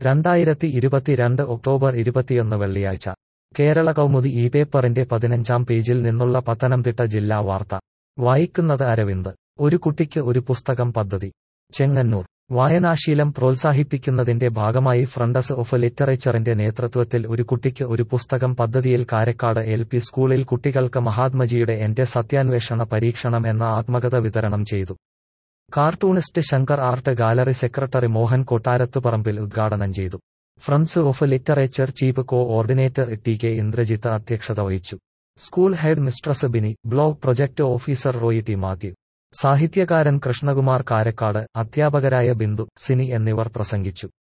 രണ്ടായിരത്തി ഇരുപത്തിരണ്ട് ഒക്ടോബർ ഇരുപത്തിയൊന്ന് വെള്ളിയാഴ്ച കേരള കൗമുദി ഈ പേപ്പറിന്റെ പതിനഞ്ചാം പേജിൽ നിന്നുള്ള പത്തനംതിട്ട ജില്ലാ വാർത്ത വായിക്കുന്നത് അരവിന്ദ് ഒരു കുട്ടിക്ക് ഒരു പുസ്തകം പദ്ധതി ചെങ്ങന്നൂർ വായനാശീലം പ്രോത്സാഹിപ്പിക്കുന്നതിന്റെ ഭാഗമായി ഫ്രണ്ടസ് ഓഫ് ലിറ്ററേച്ചറിന്റെ നേതൃത്വത്തിൽ ഒരു കുട്ടിക്ക് ഒരു പുസ്തകം പദ്ധതിയിൽ കാരക്കാട് എൽ പി സ്കൂളിൽ കുട്ടികൾക്ക് മഹാത്മജിയുടെ എന്റെ സത്യാന്വേഷണ പരീക്ഷണം എന്ന ആത്മകഥ വിതരണം ചെയ്തു cartoonist Shankar art gallery secretary Mohan Kottarathuparambil ഉദ്ഘാടനം ചെയ്തു friends of literature chief coordinator T K Indrajith അധ്യക്ഷത വഹിച്ചു school headmistress Bini block project officer Roy T Mathew സാഹിത്യകാരൻ കൃഷ്ണകുമാർ കാരക്കാട് അധ്യാപകരായ ബിന്ദു സിനി എന്നിവർ പ്രസംഗിച്ചു